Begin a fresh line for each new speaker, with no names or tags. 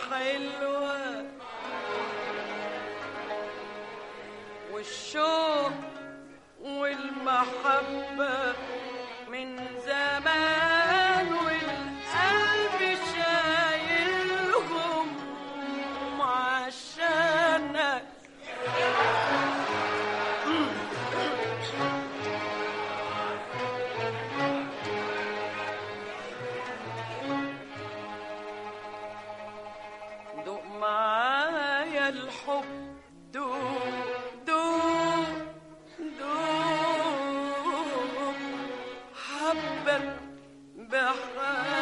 حلوة والشوق والمحبة من زمان والقلب شايلهم عشانك دوق معايا الحب دوق دوق دوق حبك بحبك